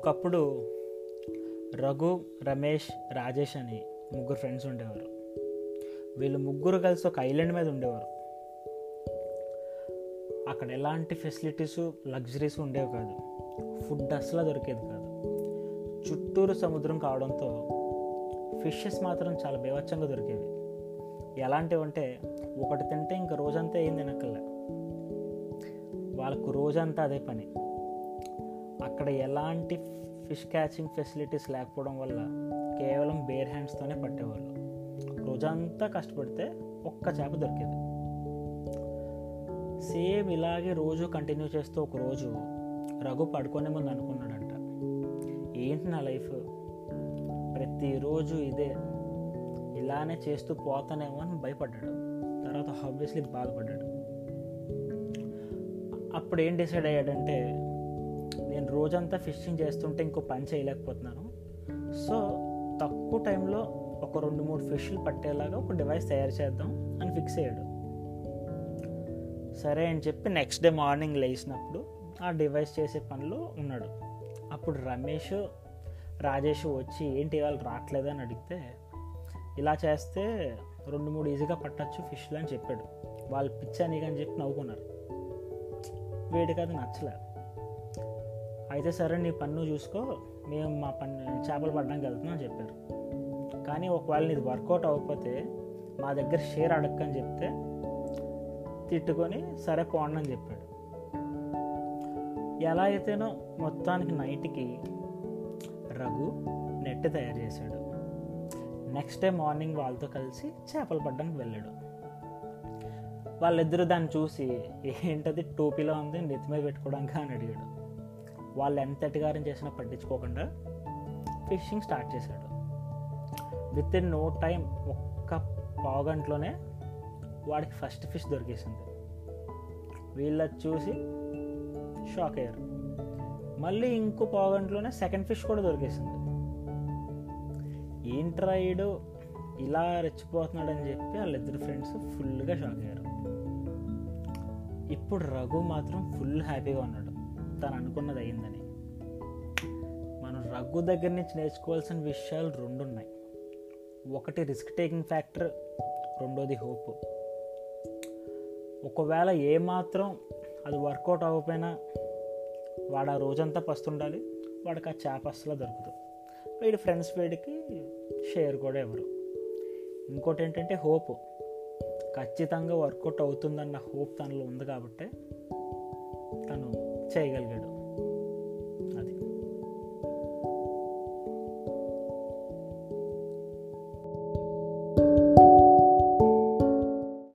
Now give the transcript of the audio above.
ఒకప్పుడు రఘు రమేష్ రాజేష్ అని ముగ్గురు ఫ్రెండ్స్ ఉండేవారు వీళ్ళు ముగ్గురు కలిసి ఒక ఐలాండ్ మీద ఉండేవారు అక్కడ ఎలాంటి ఫెసిలిటీస్ లగ్జరీస్ ఉండేవి కాదు ఫుడ్ అసలు దొరికేది కాదు చుట్టూరు సముద్రం కావడంతో ఫిషెస్ మాత్రం చాలా బేవచ్చంగా దొరికేవి ఎలాంటివి అంటే ఒకటి తింటే ఇంక రోజంతా ఏం తినక్కర్లే వాళ్ళకు రోజంతా అదే పని అక్కడ ఎలాంటి ఫిష్ క్యాచింగ్ ఫెసిలిటీస్ లేకపోవడం వల్ల కేవలం బేర్ హ్యాండ్స్తోనే పట్టేవాళ్ళు రోజంతా కష్టపడితే ఒక్క చేప దొరికేది సేమ్ ఇలాగే రోజు కంటిన్యూ చేస్తూ ఒక రోజు రఘు పడుకునే ముందు అనుకున్నాడంట ఏంటి నా లైఫ్ ప్రతిరోజు ఇదే ఇలానే చేస్తూ పోతానేమో అని భయపడ్డాడు తర్వాత ఆబ్వియస్లీ బాధపడ్డాడు అప్పుడు ఏం డిసైడ్ అయ్యాడంటే నేను రోజంతా ఫిషింగ్ చేస్తుంటే ఇంకో పని చేయలేకపోతున్నాను సో తక్కువ టైంలో ఒక రెండు మూడు ఫిష్లు పట్టేలాగా ఒక డివైస్ తయారు చేద్దాం అని ఫిక్స్ అయ్యాడు సరే అని చెప్పి నెక్స్ట్ డే మార్నింగ్ లేచినప్పుడు ఆ డివైస్ చేసే పనిలో ఉన్నాడు అప్పుడు రమేష్ రాజేష్ వచ్చి ఏంటి ఇవాళ రావట్లేదు అని అడిగితే ఇలా చేస్తే రెండు మూడు ఈజీగా పట్టచ్చు ఫిష్లు అని చెప్పాడు వాళ్ళు పిచ్చని అని చెప్పి నవ్వుకున్నారు వీడికి అది నచ్చలే అయితే సరే నీ పన్ను చూసుకో మేము మా పన్ను చేపలు పడడానికి వెళ్తున్నాం అని చెప్పారు కానీ ఒకవేళ నీది వర్కౌట్ అవ్వకపోతే మా దగ్గర షేర్ అడక్కని చెప్తే తిట్టుకొని సరే పోండి అని చెప్పాడు ఎలా అయితేనో మొత్తానికి నైట్కి రఘు నెట్ తయారు చేశాడు నెక్స్ట్ డే మార్నింగ్ వాళ్ళతో కలిసి చేపలు పడడానికి వెళ్ళాడు వాళ్ళిద్దరూ దాన్ని చూసి ఏంటది టోపీలో ఉంది నెత్తి మీద పెట్టుకోవడానికి అని అడిగాడు వాళ్ళు ఎంత ఎటగారం చేసినా పట్టించుకోకుండా ఫిషింగ్ స్టార్ట్ చేశాడు విత్ ఇన్ నో టైం ఒక్క పావు గంటలోనే వాడికి ఫస్ట్ ఫిష్ దొరికేసింది వీళ్ళది చూసి షాక్ అయ్యారు మళ్ళీ ఇంకో పావు గంటలోనే సెకండ్ ఫిష్ కూడా దొరికేసింది ఏంట్రా ఈడు ఇలా రెచ్చిపోతున్నాడని చెప్పి వాళ్ళిద్దరు ఫ్రెండ్స్ ఫుల్గా షాక్ అయ్యారు ఇప్పుడు రఘు మాత్రం ఫుల్ హ్యాపీగా ఉన్నాడు తను అనుకున్నది అయిందని మనం రఘు దగ్గర నుంచి నేర్చుకోవాల్సిన విషయాలు రెండు ఉన్నాయి ఒకటి రిస్క్ టేకింగ్ ఫ్యాక్టర్ రెండోది హోప్ ఒకవేళ ఏమాత్రం అది వర్కౌట్ అవ్వకపోయినా వాడు ఆ రోజంతా పస్తుండాలి వాడికి ఆ చేప అసలు దొరకదు వీడి ఫ్రెండ్స్ వీడికి షేర్ కూడా ఎవరు ఇంకోటి ఏంటంటే హోప్ ఖచ్చితంగా వర్కౌట్ అవుతుందన్న హోప్ తనలో ఉంది కాబట్టి తను చేయగలిగాడు